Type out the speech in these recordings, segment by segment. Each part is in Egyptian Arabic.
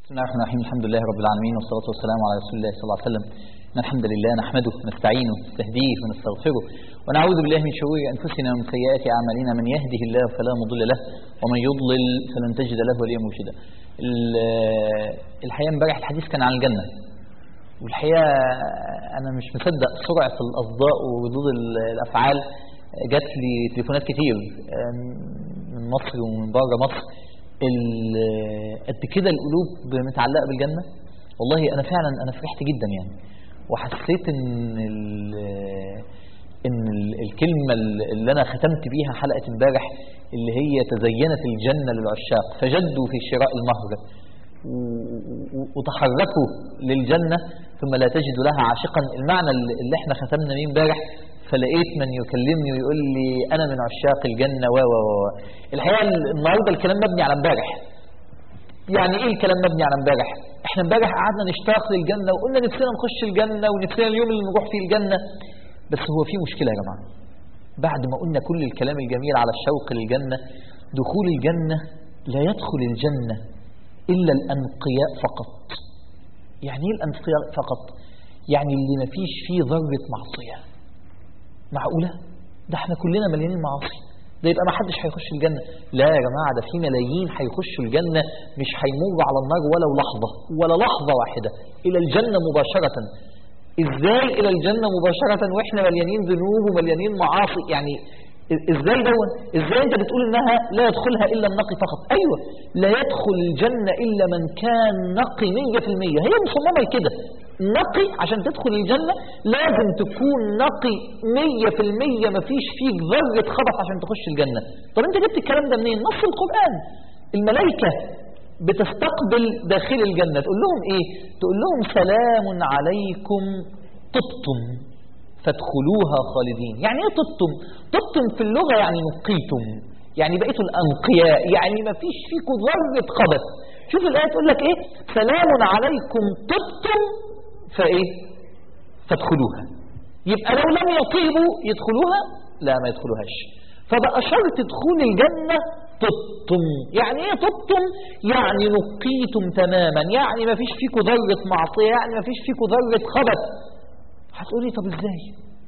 بسم الله الرحمن الرحيم الحمد لله رب العالمين والصلاة والسلام على رسول الله صلى الله عليه وسلم إن الحمد لله نحمده ونستعينه ونستهديه ونستغفره ونعوذ بالله من شرور أنفسنا ومن سيئات أعمالنا من يهده الله فلا مضل له ومن يضلل فلن تجد له وليا مرشدا ال- الحقيقة امبارح الحديث كان عن الجنة والحقيقة أنا مش مصدق سرعة الأصداء وردود ال- الأفعال جات لي تليفونات كتير أم، من مصر ومن بره مصر ال- قد كده القلوب متعلقة بالجنة والله أنا فعلا أنا فرحت جدا يعني وحسيت إن ال- إن ال- الكلمة اللي أنا ختمت بيها حلقة امبارح اللي هي تزينت الجنة للعشاق فجدوا في شراء المهر و- وتحركوا للجنة ثم لا تجد لها عاشقا المعنى اللي احنا ختمنا بيه امبارح فلقيت من يكلمني ويقول لي انا من عشاق الجنة و و و الحقيقة النهارده الكلام مبني على امبارح يعني ايه الكلام مبني على امبارح احنا امبارح قعدنا نشتاق للجنة وقلنا نفسنا نخش الجنة ونفسنا اليوم اللي نروح فيه الجنة بس هو في مشكلة يا جماعة بعد ما قلنا كل الكلام الجميل على الشوق للجنة دخول الجنة لا يدخل الجنة إلا الأنقياء فقط يعني إيه الأنقياء فقط يعني اللي ما فيش فيه ذرة معصية معقولة ده احنا كلنا مليانين معاصي ده يبقى ما حدش هيخش الجنة لا يا جماعة ده في ملايين هيخشوا الجنة مش هيمر على النار ولو لحظة ولا لحظة واحدة إلى الجنة مباشرة ازاي الى الجنة مباشرة واحنا مليانين ذنوب ومليانين معاصي يعني ازاي دون ازاي انت بتقول انها لا يدخلها الا النقي فقط ايوه لا يدخل الجنة الا من كان نقي 100% هي مصممة كده نقي عشان تدخل الجنة لازم تكون نقي 100% مفيش فيك ذرة خبث عشان تخش الجنة طب انت جبت الكلام ده منين نص القرآن الملائكة بتستقبل داخل الجنة تقول لهم ايه تقول لهم سلام عليكم طبتم فادخلوها خالدين يعني ايه طبتم طبتم في اللغة يعني نقيتم يعني بقيتوا الأنقياء يعني ما فيش فيكم ذرة خبث شوف الآية تقول لك ايه سلام عليكم طبتم فايه فادخلوها يبقى لو لم يطيبوا يدخلوها لا ما يدخلوهاش فبقى شرط دخول الجنة طبتم يعني ايه طبتم يعني نقيتم تماما يعني ما فيش فيكم ذرة معصية يعني ما فيش فيكم ذرة خبث هتقولي طب ازاي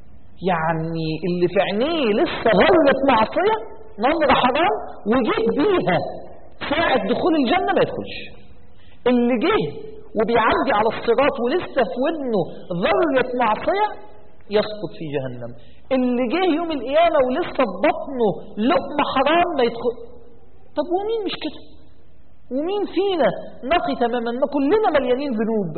يعني اللي في عينيه لسه ذرة معصية نظرة حرام وجيت بيها ساعة دخول الجنة ما يدخلش اللي جه وبيعدي على الصراط ولسه في ودنه ذرة معصية يسقط في جهنم اللي جه يوم القيامة ولسه في بطنه لقمة حرام ما يدخل طب ومين مش كده ومين فينا نقي تماما ما كلنا مليانين ذنوب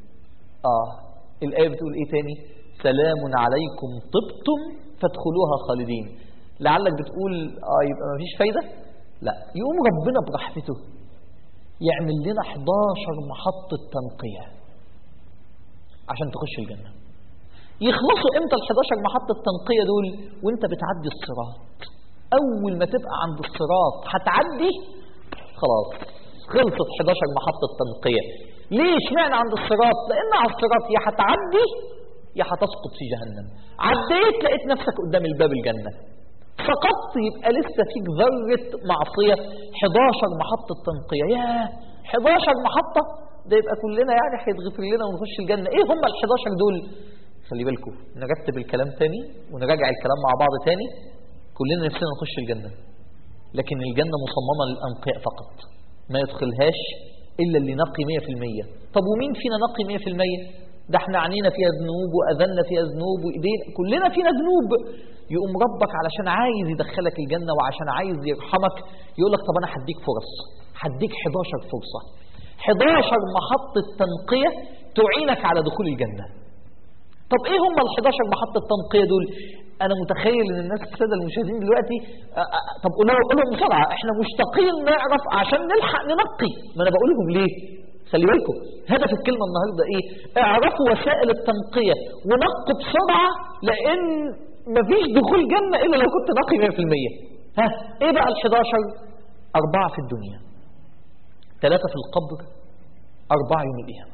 اه الآية بتقول ايه تاني سلام عليكم طبتم فادخلوها خالدين لعلك بتقول اه يبقى ما فيش فايدة لا يقوم ربنا برحمته يعمل لنا 11 محطة تنقية عشان تخش الجنة يخلصوا امتى ال 11 محطة تنقية دول وانت بتعدي الصراط اول ما تبقى عند الصراط هتعدي خلاص خلصت 11 محطة تنقية ليه اشمعنى عند الصراط لان على الصراط يا هتعدي يا هتسقط في جهنم عديت لقيت نفسك قدام الباب الجنة سقطت يبقى لسه فيك ذرة معصية 11 محطة تنقية ياه 11 محطة ده يبقى كلنا يعني هيتغفر لنا ونخش الجنة ايه هم ال 11 دول خلي بالكم نرتب الكلام تاني ونراجع الكلام مع بعض تاني كلنا نفسنا نخش الجنة لكن الجنة مصممة للأنقياء فقط ما يدخلهاش إلا اللي نقي 100% طب ومين فينا نقي 100% ده احنا عنينا فيها ذنوب وأذنا فيها ذنوب وإيدينا كلنا فينا ذنوب يقوم ربك علشان عايز يدخلك الجنة وعشان عايز يرحمك يقول لك طب أنا هديك فرص هديك 11 فرصة 11 محطة تنقية تعينك على دخول الجنة طب ايه هم ال 11 محطة تنقية دول انا متخيل ان الناس الساده المشاهدين دلوقتي آه، آه، طب قولوا قولوا بسرعه احنا مشتاقين نعرف عشان نلحق ننقي ما انا بقولهم ليه خلي بالكم هدف الكلمه النهارده ايه اعرفوا وسائل التنقيه ونقوا بسرعه لان مفيش دخول جنه الا لو كنت نقي 100% ها ايه بقى ال 11 اربعه في الدنيا ثلاثه في القبر اربعه يوم القيامه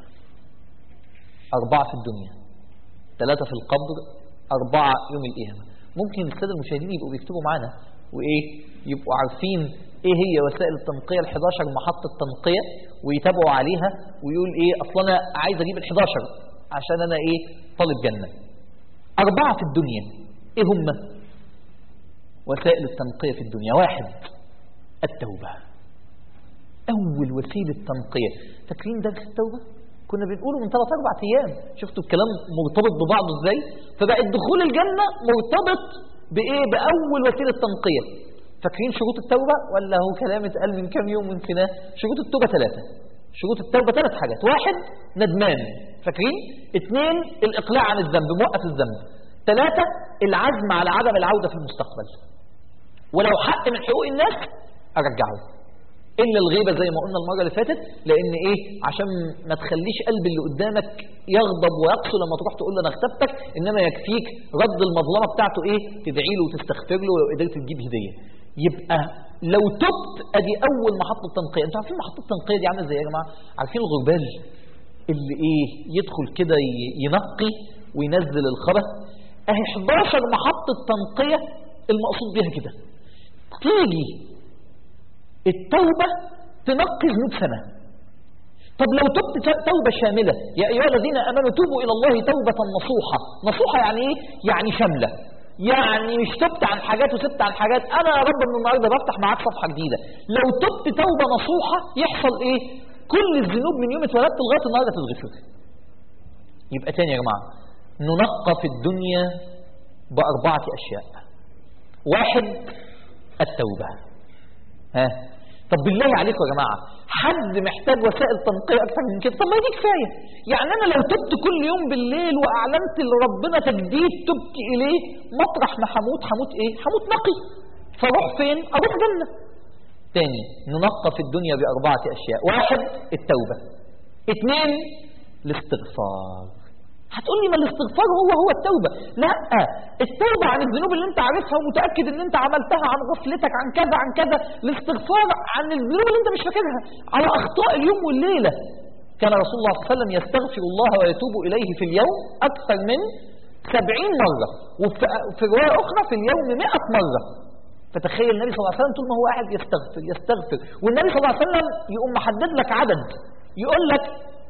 اربعه في الدنيا ثلاثة في القبر أربعة يوم القيامة ممكن السادة المشاهدين يبقوا بيكتبوا معانا وإيه يبقوا عارفين ايه هي وسائل التنقية ال 11 محطة تنقية ويتابعوا عليها ويقول ايه اصلا انا عايز اجيب ال 11 عشان انا ايه طالب جنة اربعة في الدنيا ايه هم وسائل التنقية في الدنيا واحد التوبة اول وسيلة تنقية فاكرين درس التوبة كنا بنقوله من ثلاث اربع ايام شفتوا الكلام مرتبط ببعضه ازاي فبقى دخول الجنة مرتبط بايه باول وسيلة تنقية فاكرين شروط التوبة ولا هو كلام اتقال من كام يوم ونسيناه شروط التوبة ثلاثة شروط التوبة ثلاث حاجات واحد ندمان فاكرين اثنين الإقلاع عن الذنب موقف الذنب ثلاثة العزم على عدم العودة في المستقبل ولو حق من حقوق الناس أرجعه إلا الغيبة زي ما قلنا المرة اللي فاتت لأن إيه عشان ما تخليش قلب اللي قدامك يغضب ويقسو لما تروح تقول له أنا اغتبتك إنما يكفيك رد المظلمة بتاعته إيه تدعي له وتستغفر له ولو قدرت تجيب هدية يبقى لو تبت ادي اول محطه تنقيه انتوا عارفين محطه التنقيه دي عامله ازاي يا جماعه عارفين الغربال اللي ايه يدخل كده ينقي وينزل الخبث اهي 11 محطه تنقيه المقصود بيها كده تيجي التوبه تنقي ذنوب سنه طب لو تبت توبه شامله يا ايها الذين امنوا توبوا الى الله توبه نصوحه نصوحه يعني ايه يعني شامله يعني مش تبت عن حاجات وسبت عن حاجات انا يا رب من النهارده بفتح معاك صفحه جديده لو تبت توبه نصوحه يحصل ايه كل الذنوب من يوم اتولدت لغايه النهارده تتغفر يبقى تاني يا جماعه ننقى في الدنيا باربعه اشياء واحد التوبه ها طب بالله عليكم يا جماعه حد محتاج وسائل تنقيه اكتر من كده طب ما دي كفايه يعني انا لو تبت كل يوم بالليل واعلنت لربنا تجديد تبت اليه مطرح ما هموت هموت ايه هموت نقي فاروح فين اروح جنه تاني ننقى في الدنيا باربعه اشياء واحد التوبه اثنين الاستغفار هتقول لي ما الاستغفار هو هو التوبة لا التوبة عن الذنوب اللي انت عارفها ومتأكد ان انت عملتها عن غفلتك عن كذا عن كذا الاستغفار عن الذنوب اللي انت مش فاكرها على أخطاء اليوم والليلة كان رسول الله صلى الله عليه وسلم يستغفر الله ويتوب إليه في اليوم أكثر من سبعين مرة وفي رواية أخرى في اليوم مئة مرة فتخيل النبي صلى الله عليه وسلم طول ما هو قاعد يستغفر يستغفر والنبي صلى الله عليه وسلم يقوم محدد لك عدد يقول لك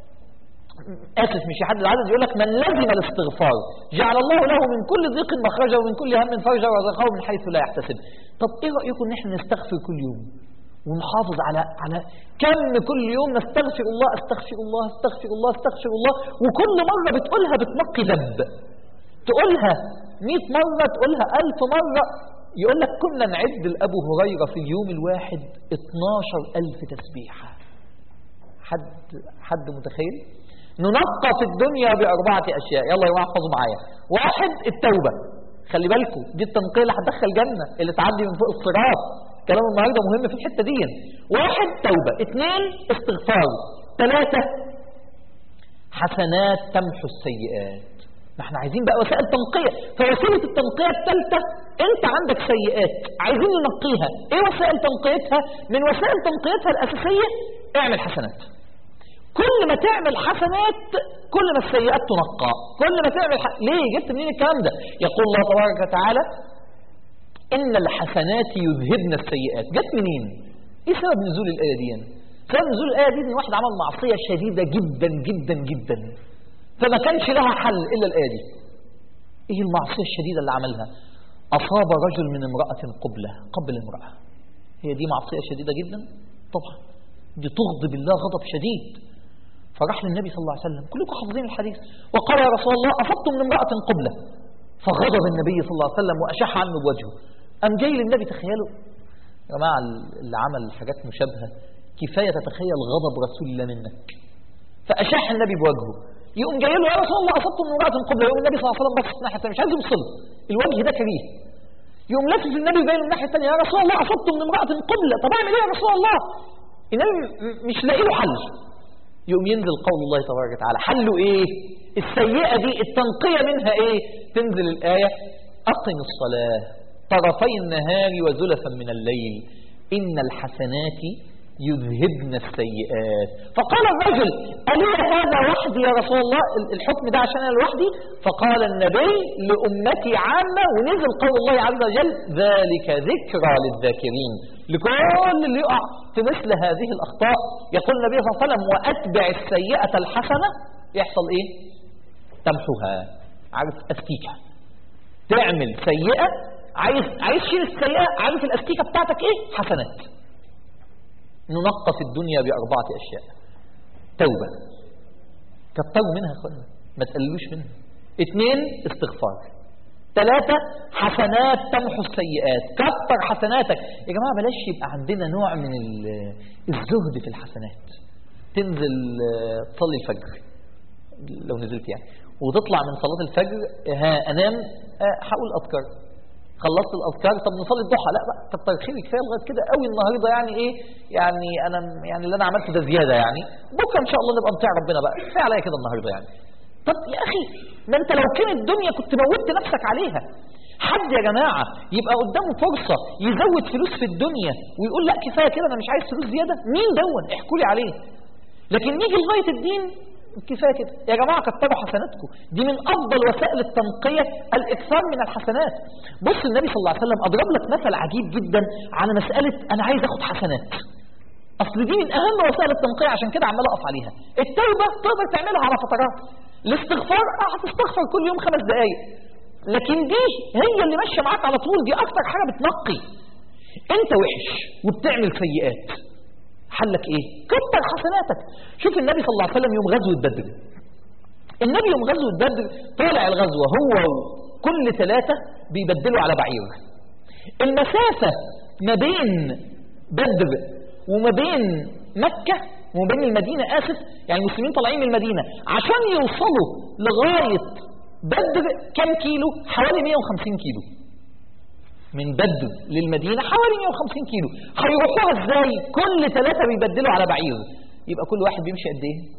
اسف مش يحدد العدد يقول لك من لزم الاستغفار جعل الله له من كل ضيق مخرجا ومن كل هم فرجا ورزقه من حيث لا يحتسب طب ايه رايكم ان احنا نستغفر كل يوم ونحافظ على على كم كل يوم نستغفر الله استغفر الله استغفر الله استغفر الله وكل مره بتقولها بتنقي ذنب تقولها 100 مره تقولها 1000 مره يقول لك كنا نعد لابو هريره في اليوم الواحد 12000 تسبيحه حد حد متخيل ننقى في الدنيا بأربعة أشياء يلا يا جماعة احفظوا معايا واحد التوبة خلي بالكم دي التنقية اللي هتدخل جنة اللي تعدي من فوق الصراط كلام النهارده مهم في الحتة دي واحد توبة اثنين استغفار ثلاثة حسنات تمحو السيئات ما احنا عايزين بقى وسائل تنقية فوسيلة التنقية الثالثة انت عندك سيئات عايزين ننقيها ايه وسائل تنقيتها من وسائل تنقيتها الأساسية اعمل حسنات كل ما تعمل حسنات كل ما السيئات تنقى كل ما تعمل ح... ليه جبت منين الكلام ده يقول الله تبارك وتعالى ان الحسنات يذهبن السيئات جت منين ايه سبب نزول الايه دي سبب نزول الايه دي ان واحد عمل معصيه شديده جدا جدا جدا فما كانش لها حل الا الايه دي ايه المعصيه الشديده اللي عملها اصاب رجل من امراه قبله قبل امراه هي دي معصيه شديده جدا طبعا دي تغضب الله غضب شديد فراح للنبي صلى الله عليه وسلم كلكم حافظين الحديث وقال يا رسول الله أصبت من امرأة قبلة فغضب النبي صلى الله عليه وسلم وأشح عنه بوجهه أم جاي للنبي تخيلوا يا جماعة اللي عمل حاجات مشابهة كفاية تتخيل غضب رسول الله منك فأشح النبي بوجهه يقوم جاي له يا رسول الله أصبت من امرأة قبلة يقوم النبي صلى الله عليه وسلم بس ناحية مش عايز يوصل الوجه ده كريه يقوم لافف النبي باين الناحية الثانية يا رسول الله أصبت من امرأة قبلة طب أعمل إيه يا رسول الله النبي مش لاقي له حل يقوم ينزل قول الله تبارك وتعالى حله ايه السيئة دي التنقية منها ايه تنزل الآية أقم الصلاة طرفي النهار وزلفا من الليل إن الحسنات يذهبن السيئات فقال الرجل ألي هذا وحدي يا رسول الله الحكم ده عشان أنا لوحدي فقال النبي لأمتي عامة ونزل قول الله عز وجل ذلك ذكرى للذاكرين لكل اللي يقع في مثل هذه الأخطاء يقول النبي صلى الله عليه وسلم وأتبع السيئة الحسنة يحصل إيه تمحوها عارف أستيكة تعمل سيئة عايز عايز تشيل السيئة عارف الأستيكة بتاعتك إيه حسنات ننقص الدنيا بأربعة أشياء توبة كتروا منها يا اخوانا ما تقللوش منها اثنين استغفار ثلاثة حسنات تمحو السيئات كتر حسناتك يا جماعة بلاش يبقى عندنا نوع من ال- الزهد في الحسنات تنزل آه، تصلي الفجر لو نزلت يعني وتطلع من صلاة الفجر ها أنام آه، هقول أذكار خلصت الأذكار طب نصلي الضحى لا بقى كتر خيري كفاية لغاية كده قوي النهاردة يعني إيه يعني أنا يعني اللي أنا عملته ده زيادة يعني بكرة إن شاء الله نبقى نطيع ربنا بقى كفاية عليا كده النهاردة يعني طب يا أخي ما أنت لو كانت الدنيا كنت موتت نفسك عليها حد يا جماعة يبقى قدامه فرصة يزود فلوس في الدنيا ويقول لا كفاية كده أنا مش عايز فلوس زيادة مين دون احكوا لي عليه لكن نيجي لغاية الدين كفاية كده يا جماعة كتروا حسناتكم دي من أفضل وسائل التنقية الإكثار من الحسنات بص النبي صلى الله عليه وسلم أضرب لك مثل عجيب جدا على مسألة أنا عايز أخد حسنات أصل دي من أهم وسائل التنقية عشان كده عمال أقف عليها التوبة تقدر تعملها على فترات الاستغفار آه، هتستغفر كل يوم خمس دقايق لكن دي هي اللي ماشية معاك على طول دي أكتر حاجة بتنقي أنت وحش وبتعمل سيئات حلك ايه كتر حسناتك شوف النبي صلى الله عليه وسلم يوم غزوة بدر النبي يوم غزوة بدر طالع الغزوة هو كل ثلاثة بيبدلوا على بعير المسافة ما بين بدر وما بين مكة وما بين المدينة آسف يعني المسلمين طالعين من المدينة عشان يوصلوا لغاية بدر كم كيلو حوالي 150 كيلو من بدر للمدينة حوالي 150 كيلو هيروحوها ازاي كل ثلاثة بيبدلوا على بعير يبقى كل واحد بيمشي قد ايه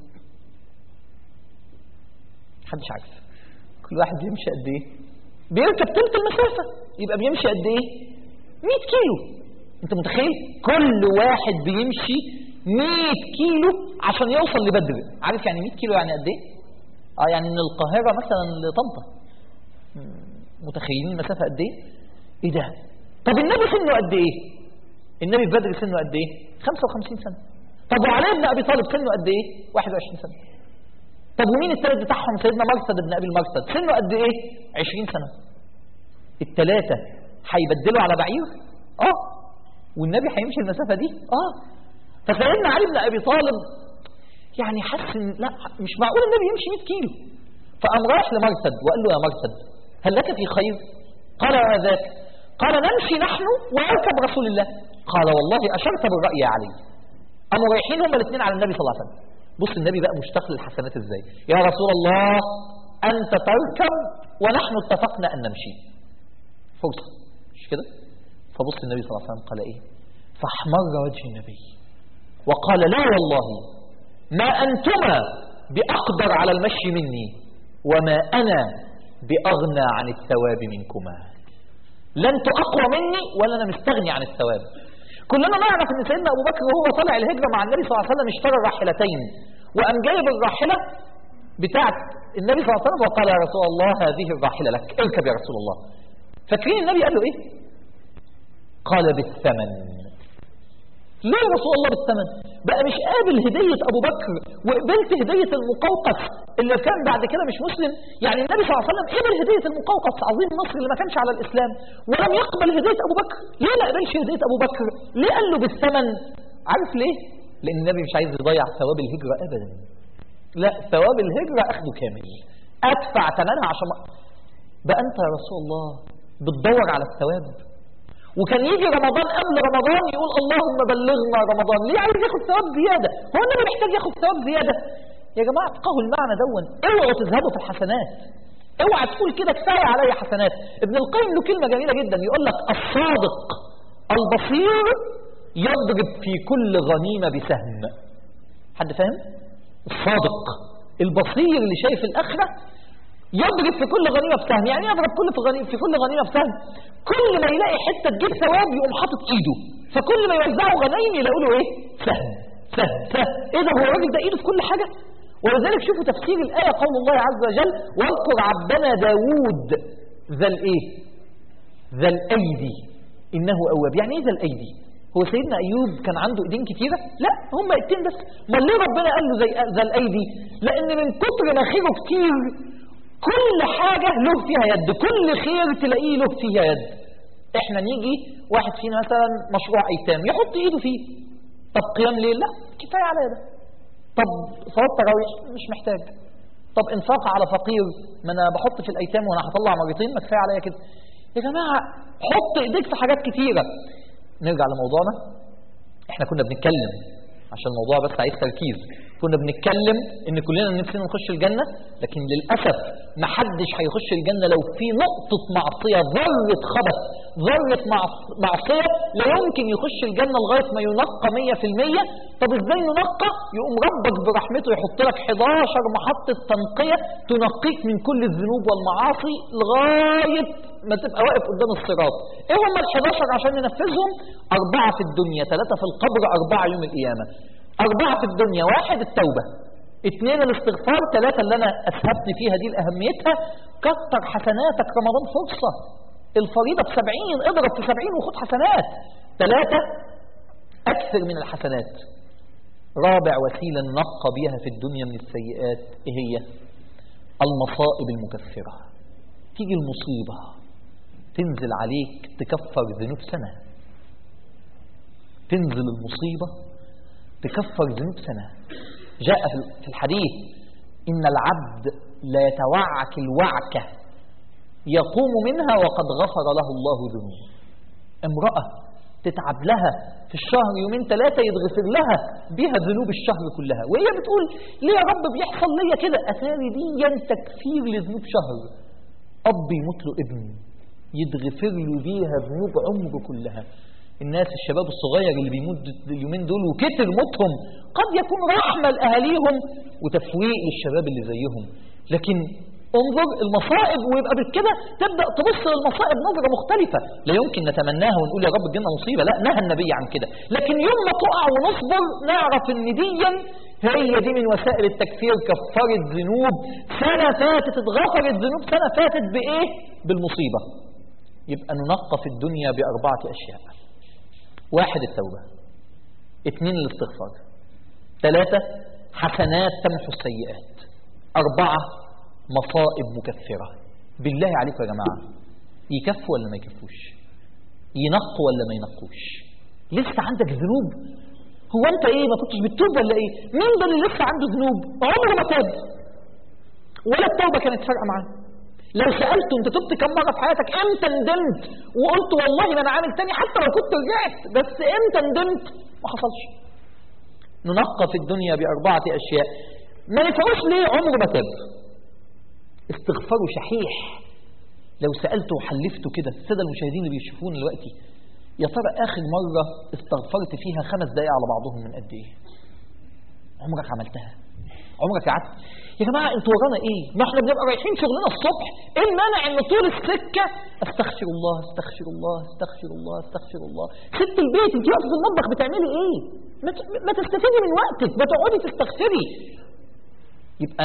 محدش عارف كل واحد بيمشي قد ايه بيركب تلت المسافة يبقى بيمشي قد ايه 100 كيلو انت متخيل كل واحد بيمشي 100 كيلو عشان يوصل لبدر عارف يعني 100 كيلو يعني قد ايه اه يعني من القاهرة مثلا لطنطا متخيلين المسافة قد ايه ايه ده طب النبي سنه قد ايه النبي في بدر سنه قد ايه 55 سنة طب وعلي بن ابي طالب سنه قد ايه 21 سنة طب ومين الثالث بتاعهم سيدنا مرصد بن ابي المرصد سنه قد ايه 20 سنة الثلاثة هيبدلوا على بعير اه والنبي هيمشي المسافة دي اه فسيدنا علي بن ابي طالب يعني حس ان لا مش معقول النبي يمشي 100 كيلو فقام رايح لمرصد وقال له يا مرصد هل لك في خير قال وما ذاك قال نمشي نحن ويركب رسول الله قال والله أشرت بالرأي يا علي قاموا رايحين هما الاثنين على النبي صلى الله عليه وسلم بص النبي بقى مشتاق للحسنات ازاي يا رسول الله أنت تركب ونحن اتفقنا أن نمشي فرصة مش كده فبص النبي صلى الله عليه وسلم قال ايه فاحمر وجه النبي وقال لا والله ما أنتما بأقدر على المشي مني وما أنا بأغنى عن الثواب منكما لا انتوا أقوى مني ولا أنا مستغني عن الثواب كلنا نعرف أن سيدنا أبو بكر وهو طالع الهجرة مع النبي صلى الله عليه وسلم اشترى راحلتين وقام جايب الراحلة بتاعت النبي صلى الله عليه وسلم وقال يا رسول الله هذه الراحلة لك اركب يا رسول الله فاكرين النبي قال له ايه قال بالثمن ليه يا رسول الله بالثمن بقى مش قابل هدية أبو بكر وقبلت هدية المقوقس اللي كان بعد كده مش مسلم يعني النبي صلى الله عليه وسلم قبل هدية المقوقس عظيم مصر اللي ما كانش على الإسلام ولم يقبل هدية أبو بكر ليه ما قبلش هدية أبو بكر ليه قال له بالثمن عارف ليه لأن النبي مش عايز يضيع ثواب الهجرة أبدا لا ثواب الهجرة أخده كامل أدفع ثمنها عشان ما- بقى أنت يا رسول الله بتدور على الثواب وكان يجي رمضان قبل رمضان يقول اللهم بلغنا رمضان ليه عايز ياخد ثواب زيادة هو النبي محتاج ياخد ثواب زيادة يا جماعة افقهوا المعنى دون اوعوا تذهبوا في الحسنات اوعى تقول كده كفاية عليا حسنات ابن القيم له كلمة جميلة جدا يقول لك الصادق البصير يضرب في كل غنيمة بسهم حد فاهم الصادق البصير اللي شايف الآخرة يضرب في كل غنيمة بسهم يعني يضرب كل في, غنيمة في كل غنيمة بسهم كل ما يلاقي حتة تجيب ثواب يقوم حاطط ايده فكل ما يوزعوا غنايم يلاقوا له ايه سهم سهم سهم ايه ده هو الراجل ده ايده في كل حاجه ولذلك شوفوا تفسير الايه قول الله عز وجل واذكر عبدنا داوود ذا الايه ذا الايدي انه اواب يعني ايه ذا الايدي هو سيدنا ايوب كان عنده ايدين كتيره لا هم ايدين بس ما ليه ربنا قال له زي ذا الايدي لان من كتر نخيره كتير كل حاجه له فيها يد كل خير تلاقيه له فيها يد احنا نيجي واحد فينا مثلا مشروع ايتام يحط ايده فيه طب قيام ليل لا كفايه على ده طب صلاه تراويح مش محتاج طب انفاق على فقير ما انا بحط في الايتام وانا هطلع مرتين ما كفايه عليا كده يا جماعه حط ايديك في حاجات كتيره نرجع لموضوعنا احنا كنا بنتكلم عشان الموضوع بس عايز تركيز كنا بنتكلم ان كلنا نفسنا نخش الجنه لكن للاسف ما حدش هيخش الجنه لو في نقطه معصيه ذره خبث ذره معص- معصيه لا يمكن يخش الجنه لغايه ما ينقى 100% طب ازاي ننقى يقوم ربك برحمته يحط لك 11 محطه تنقيه تنقيك من كل الذنوب والمعاصي لغايه ما تبقى واقف قدام الصراط ايه هم ال 11 عشان ننفذهم اربعه في الدنيا ثلاثه في القبر اربعه يوم القيامه أربعة في الدنيا واحد التوبة اثنين الاستغفار ثلاثة اللي أنا أسهبت فيها دي لأهميتها كتر حسناتك رمضان فرصة الفريضة بسبعين اضرب في سبعين وخد حسنات ثلاثة أكثر من الحسنات رابع وسيلة ننقى بها في الدنيا من السيئات إيه هي المصائب المكفرة تيجي المصيبة تنزل عليك تكفر ذنوب سنة تنزل المصيبة تكفر ذنوب سنة جاء في- في الحديث إن العبد لا يتوعك الوعكة يقوم منها وقد غفر له الله ذنوبه امرأة تتعب لها في الشهر يومين ثلاثة يتغفر لها بها ذنوب الشهر كلها وهي بتقول ليه يا رب بيحصل ليا كده أثاري دي تكفير لذنوب شهر أب يموت له ابن يتغفر له بيها ذنوب عمره كلها الناس الشباب الصغير اللي بيموت اليومين دول وكتر موتهم قد يكون رحمة لأهاليهم وتفويق للشباب اللي زيهم لكن انظر المصائب ويبقى بالكده تبدا تبص للمصائب نظره مختلفه لا يمكن نتمناها ونقول يا رب تجينا مصيبه لا نهى النبي عن كده لكن يوم ما تقع ونصبر نعرف ان ديا هي دي من وسائل التكفير كفرت ذنوب سنه فاتت اتغفرت ذنوب سنه فاتت بايه بالمصيبه يبقى ننقى في الدنيا باربعه اشياء واحد التوبه اثنين الاستغفار ثلاثه حسنات تمحو السيئات اربعه مصائب مكفرة بالله عليكم يا جماعة يكفوا ولا ما يكفوش ينقوا ولا ما ينقوش لسه عندك ذنوب هو انت ايه ما كنتش بتتوب ولا ايه مين ده اللي لسه عنده ذنوب عمره ما تاب ولا التوبة كانت فارقة معاه لو سألته انت تبت كم مرة في حياتك امتى ندمت وقلت والله ما انا عامل تاني حتى لو كنت رجعت بس امتى ندمت ما حصلش ننقى في الدنيا بأربعة أشياء ما نفعوش ليه عمره ما تاب استغفاره شحيح لو سألته وحلفته كده السادة المشاهدين اللي بيشوفونا دلوقتي يا ترى آخر مرة استغفرت فيها خمس دقايق على بعضهم من قد إيه؟ عمرك عملتها؟ عمرك قعدت؟ يا جماعة انتوا ورانا ايه؟ ما احنا بنبقى رايحين شغلنا الصبح، ايه المانع ان طول السكة استغفر الله استغفر الله استغفر الله استغفر الله، ست البيت انت واقفة في المطبخ بتعملي ايه؟ ما ت- ما تستفيدي من وقتك، ما تقعدي تستغفري. يبقى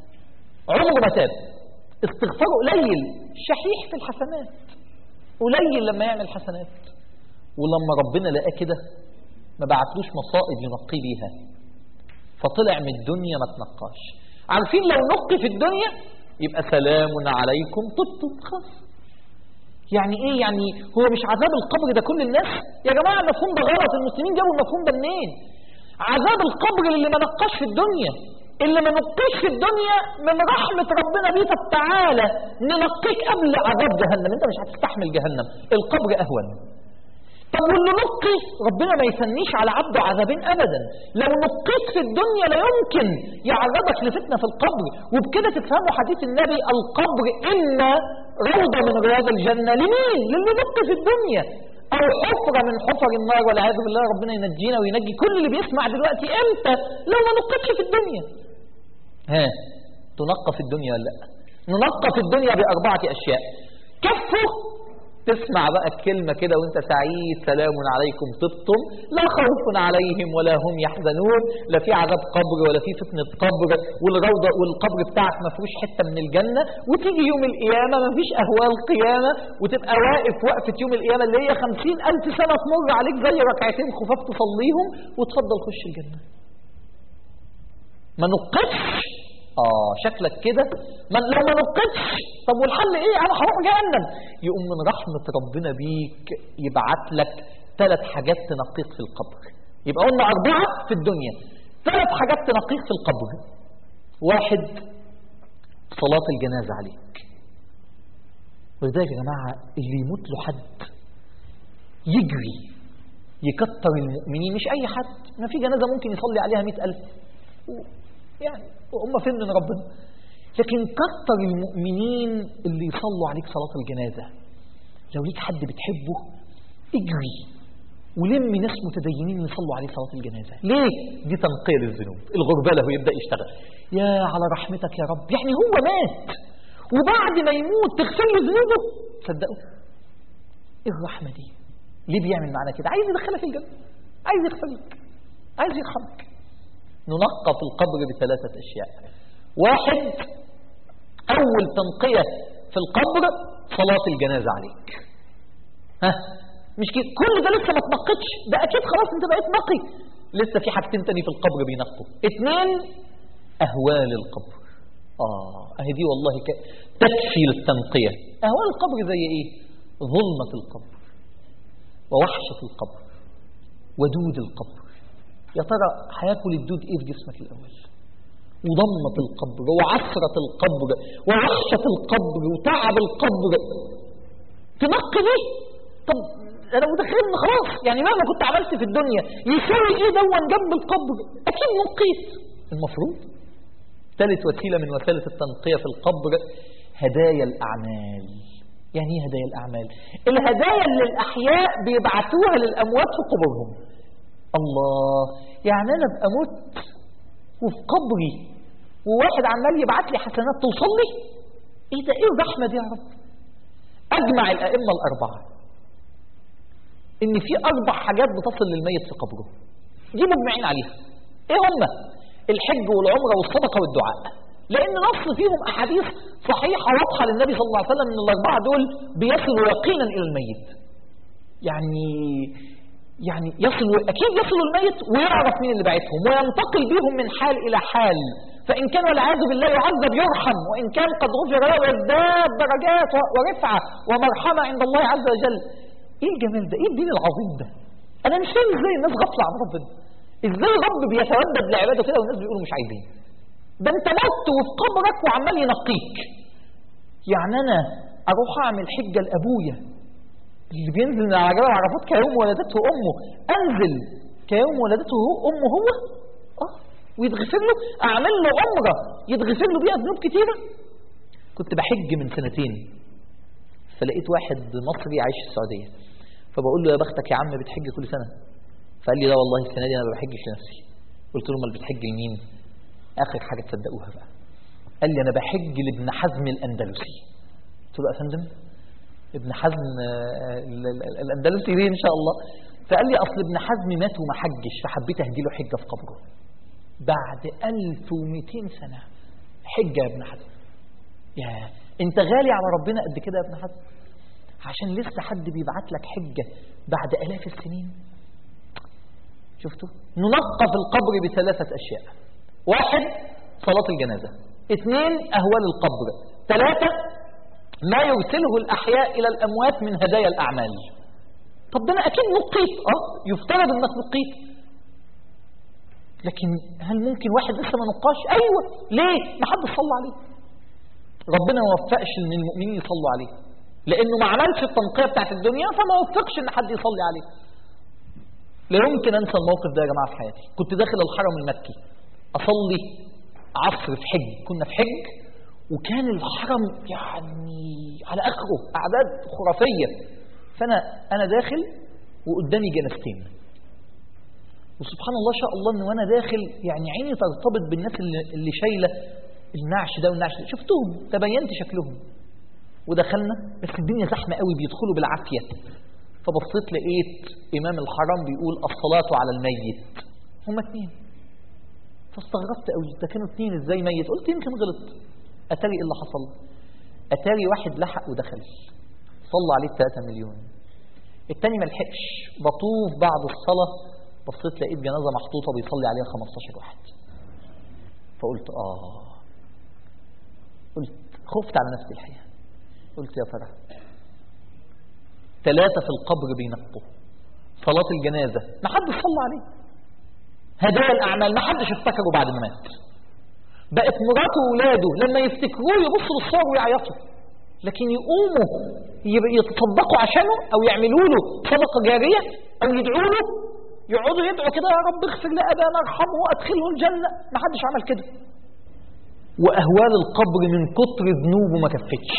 عمره ما تاب استغفاره قليل شحيح في الحسنات قليل لما يعمل حسنات ولما ربنا لقاه كده ما بعتلوش مصائب ينقي بيها فطلع من الدنيا ما تنقاش عارفين لو نقي في الدنيا يبقى سلام عليكم طبتم خلاص يعني ايه يعني هو مش عذاب القبر ده كل الناس يا جماعه المفهوم ده غلط المسلمين جابوا المفهوم ده منين عذاب القبر اللي ما نقاش في الدنيا اللي ما نقيش في الدنيا من رحمة ربنا بيه طب تعالى ننقيك قبل عذاب جهنم انت مش هتستحمل جهنم القبر اهون طب واللي نقي ربنا ما يسنيش على عبده عذابين ابدا لو نقيت في الدنيا لا يمكن يعرضك لفتنه في القبر وبكده تفهموا حديث النبي القبر اما روضه من رياض الجنه لمين؟ للي نقي في الدنيا او حفره من حفر النار والعياذ بالله ربنا ينجينا وينجي كل اللي بيسمع دلوقتي امتى؟ لو ما نقيتش في الدنيا ها تنقى في الدنيا ولا لا؟ ننقى في الدنيا باربعه اشياء كفه تسمع بقى الكلمة كده وانت سعيد سلام عليكم طبتم لا خوف عليهم ولا هم يحزنون لا في عذاب قبر ولا في فتنة قبر والروضة والقبر بتاعك ما فيهوش حتة من الجنة وتيجي يوم القيامة ما فيش أهوال قيامة وتبقى واقف وقفة يوم القيامة اللي هي خمسين ألف سنة تمر عليك زي ركعتين خفاف تصليهم وتفضل خش الجنة ما نقصش اه شكلك كده ما لو ما نقصش طب والحل ايه انا هروح جهنم يقوم من رحمه ربنا بيك يبعت لك ثلاث حاجات تنقيك في القبر يبقى قلنا اربعه في الدنيا ثلاث حاجات تنقيك في القبر واحد صلاه الجنازه عليك ولذلك يا جماعه اللي يموت له حد يجري يكتر المؤمنين مش اي حد ما في جنازه ممكن يصلي عليها مئة ألف يعني هم فين من ربنا لكن كتر المؤمنين اللي يصلوا عليك صلاة الجنازة لو ليك حد بتحبه اجري ولم ناس متدينين يصلوا عليه صلاة الجنازة ليه؟ دي تنقية للذنوب الغربلة هو يبدأ يشتغل يا على رحمتك يا رب يعني هو مات وبعد ما يموت تغفر له ذنوبه تصدقوا ايه الرحمة دي ليه بيعمل معانا كده عايز يدخلك الجنة عايز يغفر لك عايز يرحمك ننقى في القبر بثلاثة أشياء واحد أول تنقية في القبر صلاة الجنازة عليك ها مش كده كل ده لسه ما تنقتش ده أكيد خلاص أنت بقيت نقي لسه في حاجتين تاني في القبر بينقوا اثنين أهوال القبر آه أهي دي والله ك... تكفي للتنقية أهوال القبر زي إيه ظلمة القبر ووحشة القبر ودود القبر يا ترى هياكل الدود ايه في جسمك الاول وضمة القبر وعسرة القبر ووحشة القبر وتعب القبر تنقي ليه طب انا متخيل ان خلاص يعني مهما كنت عملت في الدنيا يساوي ايه دون جنب القبر اكيد نقيت المفروض ثالث وسيله من وسائل التنقيه في القبر هدايا الاعمال يعني ايه هدايا الاعمال الهدايا اللي الاحياء بيبعتوها للاموات في قبورهم الله يعني انا ابقى مت وفي قبري وواحد عمال يبعت لي حسنات توصل لي ايه ده ايه الرحمه دي يا رب اجمع الائمه الاربعه ان في اربع حاجات بتصل للميت في قبره دي مجمعين عليها ايه هم الحج والعمره والصدقه والدعاء لان نص فيهم احاديث صحيحه واضحه للنبي صلى الله عليه وسلم ان الاربعه دول بيصلوا يقينا الى الميت يعني يعني يصل اكيد يصل الميت ويعرف مين اللي بعتهم وينتقل بهم من حال الى حال فان كان والعياذ بالله يعذب يرحم وان كان قد غفر له يزداد درجات ورفعه ومرحمه عند الله عز وجل ايه الجمال ده ايه الدين العظيم ده انا مش فاهم ازاي الناس غافله عن ربنا ازاي رب بيتودد لعباده كده والناس بيقولوا مش عايزين ده انت مت وفي قبرك وعمال ينقيك يعني انا اروح اعمل حجه لابويا اللي بينزل من على جبل عرفات كيوم ولدته امه انزل كيوم ولدته امه هو اه ويتغفر له اعمل له عمره يتغفر له بيها ذنوب كتيره كنت بحج من سنتين فلقيت واحد مصري عايش في السعوديه فبقول له يا بختك يا عم بتحج كل سنه فقال لي لا والله السنه دي انا ما بحجش لنفسي قلت له امال بتحج لمين اخر حاجه تصدقوها بقى قال لي انا بحج لابن حزم الاندلسي قلت له يا فندم ابن حزم الاندلسي ليه ان شاء الله فقال لي اصل ابن حزم مات وما حجش فحبيت اهدي له حجه في قبره بعد 1200 سنه حجه يا ابن حزم يا انت غالي على ربنا قد كده يا ابن حزم عشان لسه حد بيبعت لك حجه بعد الاف السنين شفتوا ننقى في القبر بثلاثه اشياء واحد صلاه الجنازه اثنين اهوال القبر ثلاثه ما يرسله الأحياء إلى الأموات من هدايا الأعمال طب ده أنا أكيد نقيت أه يفترض أنك نقيت لكن هل ممكن واحد لسه ما نقاش أيوة ليه ما حد صلى عليه ربنا ما وفقش ان المؤمنين يصلوا عليه لانه ما عملش التنقيه بتاعت الدنيا فما وفقش ان حد يصلي عليه لا يمكن انسى الموقف ده يا جماعه في حياتي كنت داخل الحرم المكي اصلي عصر في حج كنا في حج وكان الحرم يعني على اخره اعداد خرافيه فانا انا داخل وقدامي جنازتين وسبحان الله شاء الله ان وانا داخل يعني عيني ترتبط بالناس اللي, اللي شايله النعش ده والنعش ده شفتهم تبينت شكلهم ودخلنا بس الدنيا زحمة قوي بيدخلوا بالعافية فبصيت لقيت إمام الحرم بيقول الصلاة على الميت هما اتنين فاستغربت قوي ده كانوا اتنين ازاي ميت قلت يمكن غلط اتاري ايه اللي حصل اتاري واحد لحق ودخل صلى عليه 3 مليون التاني ما لحقش بطوف بعد الصلاة بصيت لقيت جنازة محطوطة بيصلي عليها 15 واحد فقلت اه قلت خفت على نفسي الحقيقة قلت يا ترى ثلاثة في القبر بينقوا صلاة الجنازة ما حدش صلى عليه هدايا الأعمال ما حدش افتكره بعد ما مات بقت مراته وولاده لما يفتكروه يبصوا للصور ويعيطوا لكن يقوموا يتصدقوا عشانه أو يعملوا له صدقة جارية أو يدعوا له يقعدوا يدعوا كده يا رب اغفر لأبانا ارحمه وأدخله الجنة ما حدش عمل كده وأهوال القبر من كتر ذنوبه ما كفتش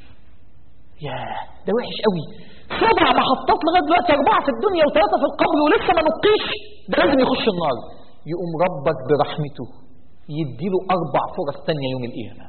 ياه ده وحش قوي سبع محطات لغايه دلوقتي اربعه في الدنيا وثلاثه في القبر ولسه ما نقيش ده لازم يخش النار يقوم ربك برحمته يديله اربع فرص تانية يوم القيامه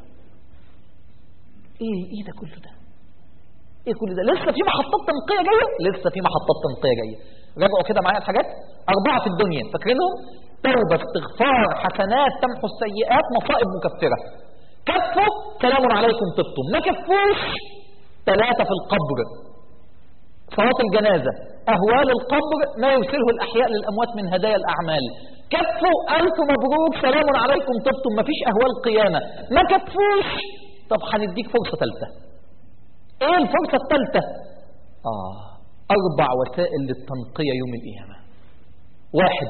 ايه ايه ده كله ده ايه كل ده لسه في محطات تنقيه جايه لسه في محطات تنقيه جايه راجعوا كده معايا الحاجات اربعه في الدنيا فاكرينهم توبه استغفار حسنات تمحو السيئات مصائب مكفره كفوا سلام عليكم طبتم ما كفوش ثلاثه في القبر صلاة الجنازة أهوال القبر ما يرسله الأحياء للأموات من هدايا الأعمال كفوا ألف مبروك سلام عليكم طبتم ما فيش أهوال قيامة ما كفوش طب هنديك فرصة ثالثة إيه الفرصة الثالثة آه أربع وسائل للتنقية يوم القيامة واحد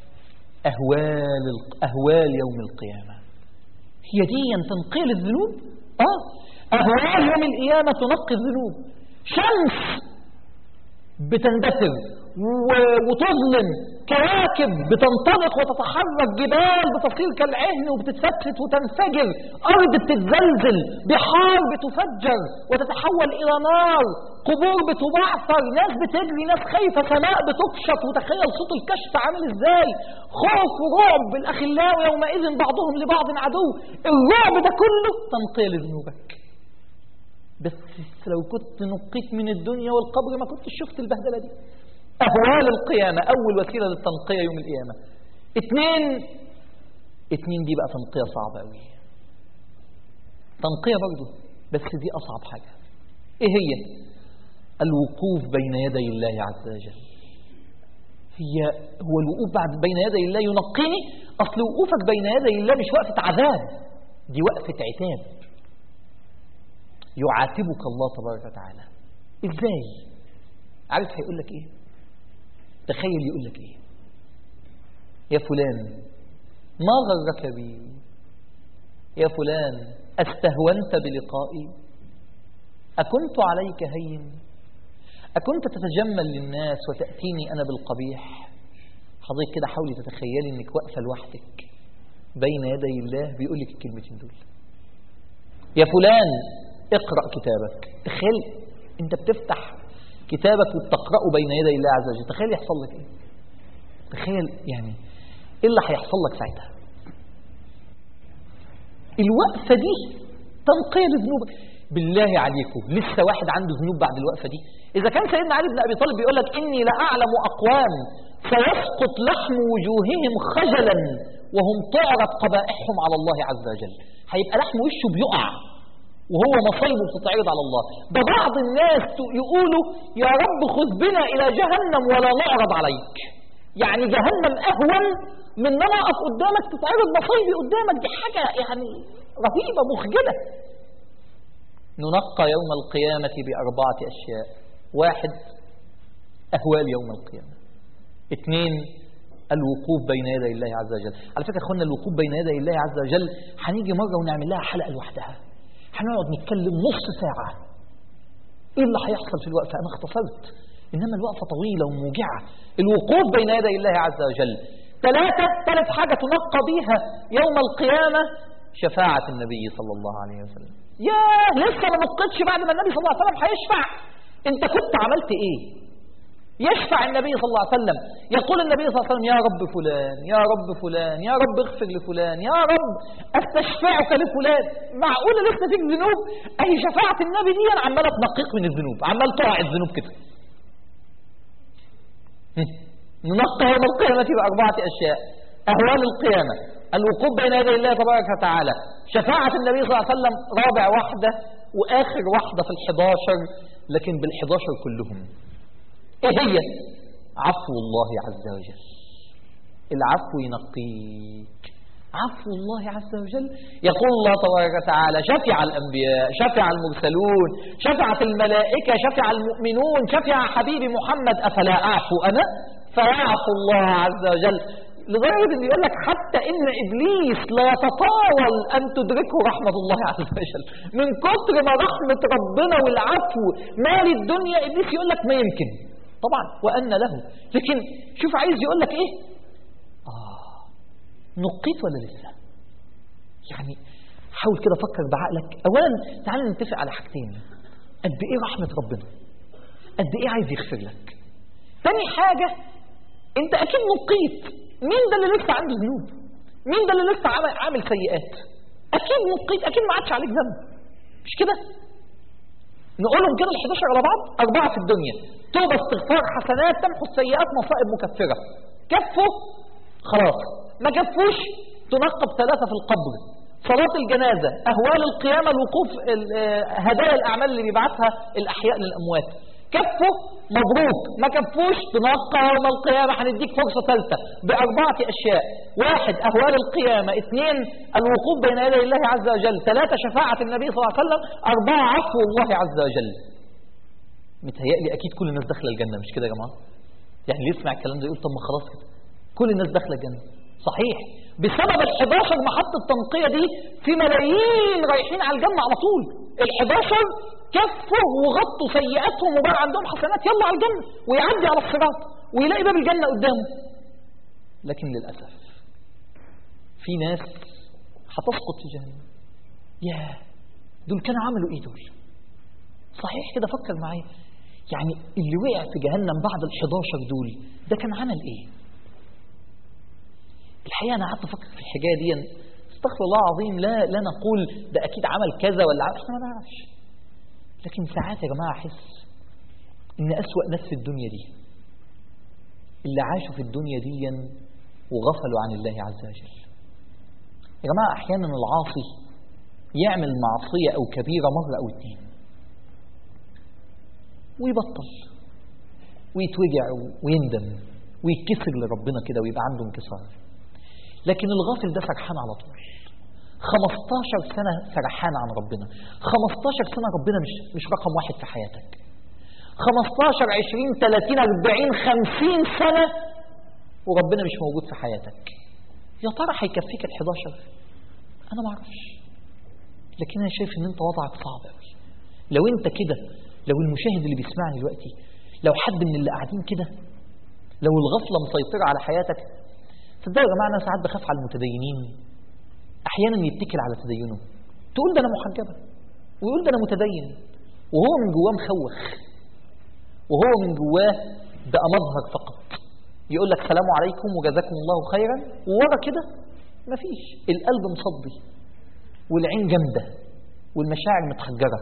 أهوال أهوال يوم القيامة هي دي تنقية للذنوب آه أهوال يوم القيامة تنقي الذنوب شمس بتندثر وتظلم كواكب بتنطلق وتتحرك جبال بتصير كالعهن وبتتفتت وتنفجر أرض بتتزلزل بحار بتفجر وتتحول إلى نار قبور بتبعثر ناس بتجري ناس خايفة سماء بتكشط وتخيل صوت الكشف عامل ازاي خوف ورعب الأخلاء يومئذ بعضهم لبعض عدو الرعب ده كله تنقية لذنوبك بس لو كنت نقيت من الدنيا والقبر ما كنتش شفت البهدلة دي أهوال القيامة أول وسيلة للتنقية يوم القيامة اتنين اتنين دي بقى تنقية صعبة أوي تنقية برضه بس دي أصعب حاجة إيه هي الوقوف بين يدي الله عز وجل هي هو الوقوف بعد بين يدي الله ينقيني أصل وقوفك بين يدي الله مش وقفة عذاب دي وقفة عتاب يعاتبك الله تبارك وتعالى ازاي عارف هيقول لك ايه تخيل يقول لك ايه يا فلان ما غرك بي يا فلان استهونت بلقائي اكنت عليك هين اكنت تتجمل للناس وتاتيني انا بالقبيح حضرتك كده حاولي تتخيلي انك واقفه لوحدك بين يدي الله بيقول لك الكلمتين دول يا فلان اقرأ كتابك تخيل انت بتفتح كتابك وبتقرأه بين يدي الله عز وجل تخيل يحصل لك ايه تخيل يعني ايه اللي هيحصل لك ساعتها الوقفة دي تنقية لذنوبك بالله عليكم لسه واحد عنده ذنوب بعد الوقفة دي إذا كان سيدنا علي بن أبي طالب بيقول لك إني لأعلم أقوام سيسقط لحم وجوههم خجلا وهم تعرض قبائحهم على الله عز وجل هيبقى لحم وشه بيقع وهو مصيبه بتتعرض على الله ده بعض الناس يقولوا يا رب خذ بنا إلى جهنم ولا نعرض عليك يعني جهنم أهون من ان انا اقف قدامك تتعرض مصايبي قدامك دي حاجة يعني رهيبة مخجلة ننقى يوم القيامة بأربعة أشياء واحد أهوال يوم القيامة اثنين الوقوف بين يدي الله عز وجل على فكرة أخوانا الوقوف بين يدي الله عز وجل هنيجي مرة ونعمل لها حلقة لوحدها هنقعد نتكلم نص ساعة ايه اللي هيحصل في الوقفة انا اختصرت انما الوقفة طويلة وموجعة الوقوف بين يدي الله عز وجل ثلاثة ثلاث حاجة تنقى بيها يوم القيامة شفاعة النبي صلى الله عليه وسلم ياه لسه ما نقتش بعد ما النبي صلى الله عليه وسلم هيشفع انت كنت عملت ايه يشفع النبي صلى الله عليه وسلم يقول النبي صلى الله عليه وسلم يا رب فلان يا رب فلان يا رب اغفر لفلان يا رب استشفعك لفلان معقولة لسه فيك ذنوب اهي شفاعة النبي دي عمالة تنقيق من الذنوب عمال تقع الذنوب كده ننقى يوم القيامة بأربعة أشياء أهوال القيامة الوقوف بين يدي الله تبارك وتعالى شفاعة النبي صلى الله عليه وسلم رابع واحدة وآخر واحدة في الحداشر لكن بالحداشر كلهم إيه هي عفو الله عز وجل العفو ينقيك عفو الله عز وجل يقول الله تبارك وتعالى شفع الأنبياء شفع المرسلون شفعت الملائكة شفع المؤمنون شفع حبيبي محمد أفلا أعفو أنا فيعفو الله عز وجل لدرجة أن يقول لك حتى إن إبليس لا يتطاول أن تدركه رحمة الله عز وجل من كتر ما رحمة ربنا والعفو مال الدنيا إبليس يقول لك ما يمكن طبعا وأن له لكن شوف عايز يقول لك إيه آه نقيت ولا لسه يعني حاول كده فكر بعقلك أولا تعال نتفق على حاجتين قد إيه رحمة ربنا قد إيه عايز يغفر لك تاني حاجة أنت أكيد نقيت مين ده اللي لسه عنده ذنوب مين ده اللي لسه عامل, عامل سيئات أكيد نقيت أكيد ما عادش عليك ذنب مش كده نقولهم كده ال 11 على بعض أربعة في الدنيا توبة استغفار حسنات تمحو السيئات مصائب مكفرة كفوا خلاص ما كفوش تنقب ثلاثة في القبر صلاة الجنازة أهوال القيامة الوقوف هدايا الأعمال اللي بيبعتها الأحياء للأموات كفوا مبروك ما كفوش تنقى يوم القيامة هنديك فرصة ثالثة بأربعة أشياء واحد أهوال القيامة اثنين الوقوف بين يدي الله عز وجل ثلاثة شفاعة النبي صلى الله عليه وسلم أربعة عفو الله عز وجل متهيألي أكيد كل الناس داخلة الجنة مش كده يا جماعة يعني اللي يسمع الكلام ده يقول طب ما خلاص كده كل الناس داخلة الجنة صحيح بسبب ال 11 محطة تنقية دي في ملايين رايحين على الجنة على طول ال 11 كفوا وغطوا سيئاتهم وبقى عندهم حسنات يلا على الجنة ويعدي على الصراط ويلاقي باب الجنة قدامه لكن للأسف في ناس هتسقط في جهنم يا دول كانوا عملوا ايه دول صحيح كده فكر معايا يعني اللي وقع في جهنم بعد ال 11 دول ده كان عمل ايه الحقيقة أنا قعدت أفكر في الحكاية دي استغفر الله العظيم لا لا نقول ده أكيد عمل كذا ولا عمل إحنا ما نعرفش لكن ساعات يا جماعة أحس إن أسوأ ناس في الدنيا دي اللي عاشوا في الدنيا دي وغفلوا عن الله عز وجل يا جماعة أحيانا العاصي يعمل معصية أو كبيرة مرة أو اتنين ويبطل ويتوجع ويندم ويتكسر لربنا كده ويبقى عنده انكسار لكن الغافل ده سرحان على طول 15 سنة سرحان عن ربنا 15 سنة ربنا مش مش رقم واحد في حياتك 15 20 30 40 50 سنة وربنا مش موجود في حياتك يا ترى هيكفيك ال 11 انا ما اعرفش لكن انا شايف ان انت وضعك صعب قوي لو انت كده لو المشاهد اللي بيسمعني دلوقتي لو حد من اللي قاعدين كده لو الغفلة مسيطرة على حياتك صدقوا يا جماعة أنا ساعات بخاف على المتدينين أحيانا يتكل على تدينه تقول ده أنا محجبة ويقول ده أنا متدين وهو من جواه مخوخ وهو من جواه ده مظهر فقط يقول لك سلام عليكم وجزاكم الله خيرا وورا كده مفيش القلب مصدي والعين جامدة والمشاعر متحجرة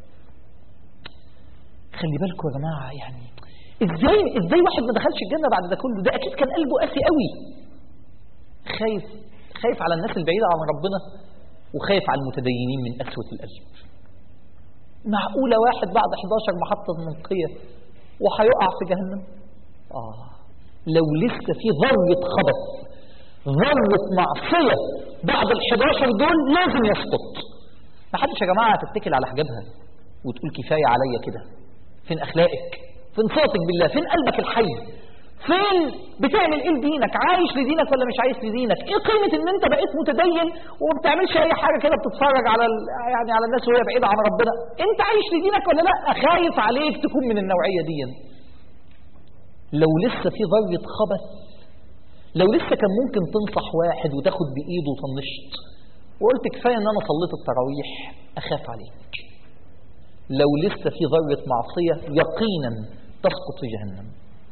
خلي بالكم يا جماعة يعني ازاي ازاي واحد ما دخلش الجنة بعد ده كله ده اكيد كان قلبه قاسي قوي خايف خايف على الناس البعيدة عن ربنا وخايف على المتدينين من قسوة القلب معقولة واحد بعد 11 محطة منقية وهيقع في جهنم آه لو لسه في ذرة خبث ذرة معصية بعد ال 11 دول لازم يسقط ما حدش يا جماعة تتكل على حجابها وتقول كفاية عليا كده فين أخلاقك فين صوتك بالله فين قلبك الحي فين بتعمل ايه لدينك عايش لدينك ولا مش عايش لدينك ايه قيمة ان انت بقيت متدين وما بتعملش اي حاجة كده بتتفرج على ال... يعني على الناس وهي بعيدة عن ربنا انت عايش لدينك ولا لا خايف عليك تكون من النوعية دي لو لسه في ذرة خبث لو لسه كان ممكن تنصح واحد وتاخد بايده وطنشت وقلت كفاية ان انا صليت التراويح اخاف عليك لو لسه في ذرة معصية يقينا تسقط في جهنم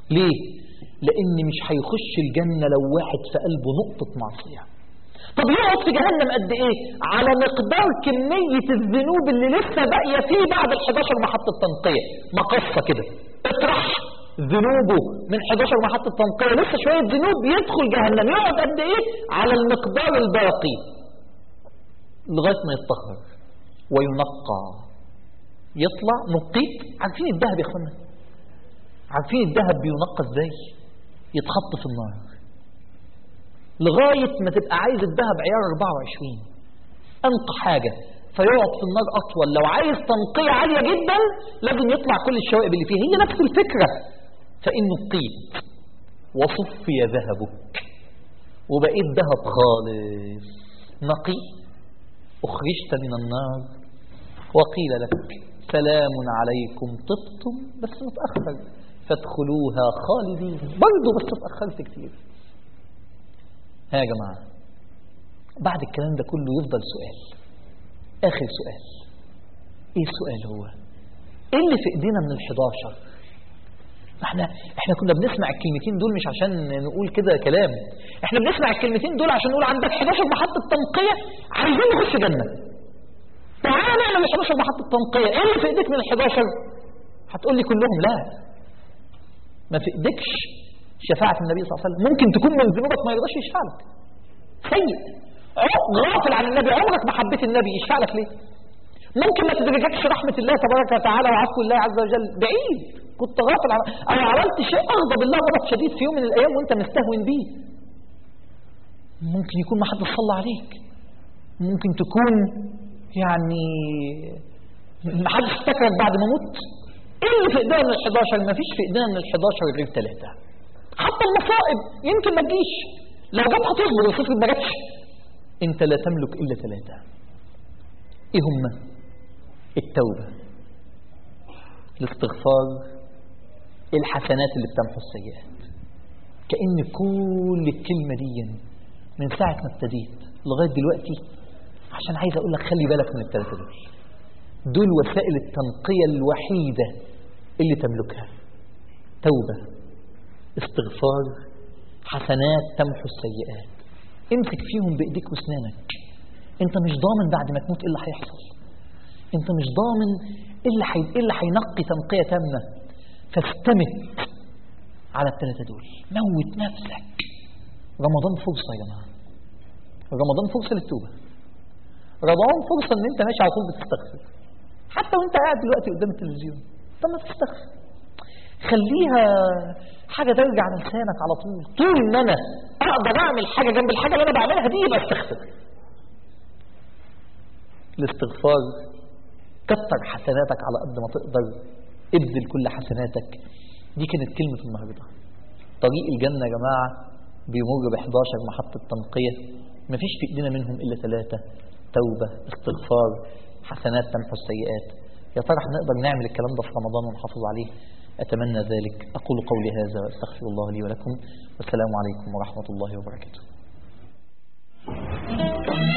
ليه؟ لأن مش هيخش الجنة لو واحد في قلبه نقطة معصية طب يقعد في جهنم قد ايه على مقدار كمية الذنوب اللي لسه باقية فيه بعد ال 11 محطة تنقية مقصة كده اطرح ذنوبه من 11 محطة تنقية لسه شوية ذنوب يدخل جهنم يقعد قد ايه على المقدار الباقي لغاية ما يتطهر وينقى يطلع نقيت عارفين الذهب يا اخوانا عارفين الذهب بينقى ازاي يتحط في النار لغاية ما تبقى عايز الذهب عيار 24 أنقى حاجة فيقعد في النار أطول لو عايز تنقية عالية جدا لازم يطلع كل الشوائب اللي فيه هي نفس الفكرة فإن نقيت وصفي ذهبك وبقيت ذهب خالص نقي أخرجت من النار وقيل لك سلام عليكم طبتم بس متأخر فادخلوها خالدين برضه بس اتأخرت كتير ها يا جماعة بعد الكلام ده كله يفضل سؤال آخر سؤال إيه السؤال هو إيه اللي في إيدينا من الحداشر احنا احنا كنا بنسمع الكلمتين دول مش عشان نقول كده كلام احنا بنسمع الكلمتين دول عشان نقول عندك 11 محطة تنقية عايزين نخش جنة تعالى نعمل 11 محطة تنقية ايه اللي في ايديك من ال 11 هتقول لي كلهم لا ما في ايديكش شفاعة النبي صلى الله عليه وسلم ممكن تكون من ذنوبك ما يرضاش يشفع لك سيء غافل عن النبي عمرك ما حبيت النبي يشفع لك ليه ممكن ما تدرككش رحمة الله تبارك وتعالى وعفو الله عز وجل بعيد كنت غافل عن أو عملت شيء أغضب الله غضب شديد في يوم من الأيام وأنت مستهون بيه ممكن يكون ما حد صلى عليك ممكن تكون يعني ما حدش افتكرك بعد ما مت ايه اللي في ايدينا من ال 11 ما فيش في ايدينا من ال 11 غير ثلاثه حتى المصائب يمكن ما تجيش لو جت هتصبر وصفر ما جاتش انت لا تملك الا ثلاثه ايه هم التوبه الاستغفار الحسنات اللي بتمحو السيئات كأن كل الكلمة دي من ساعة ما ابتديت لغاية دلوقتي عشان عايز أقول لك خلي بالك من الثلاثة دول دول وسائل التنقية الوحيدة اللي تملكها توبة استغفار حسنات تمحو السيئات امسك فيهم بإيديك واسنانك انت مش ضامن بعد ما تموت ايه اللي هيحصل انت مش ضامن ايه اللي حي... ايه اللي هينقي تنقية تامة فاستمت على الثلاثة دول موت نفسك رمضان فرصة يا جماعة رمضان فرصة للتوبة رمضان فرصة ان انت ماشي على طول بتستغفر حتى وانت قاعد دلوقتي قدام التلفزيون طب ما تستغفر خليها حاجة ترجع على لسانك على طول طول ان انا اقدر اعمل حاجة جنب الحاجة اللي انا بعملها دي يبقى استغفر الاستغفار كتر حسناتك على قد ما تقدر ابذل كل حسناتك دي كانت كلمة النهاردة طريق الجنة يا جماعة بيمر ب 11 محطة تنقية مفيش في ايدينا منهم الا ثلاثة توبة استغفار حسنات تمحو السيئات يا ترى هنقدر نعمل الكلام ده في رمضان ونحافظ عليه أتمنى ذلك أقول قولي هذا وأستغفر الله لي ولكم والسلام عليكم ورحمة الله وبركاته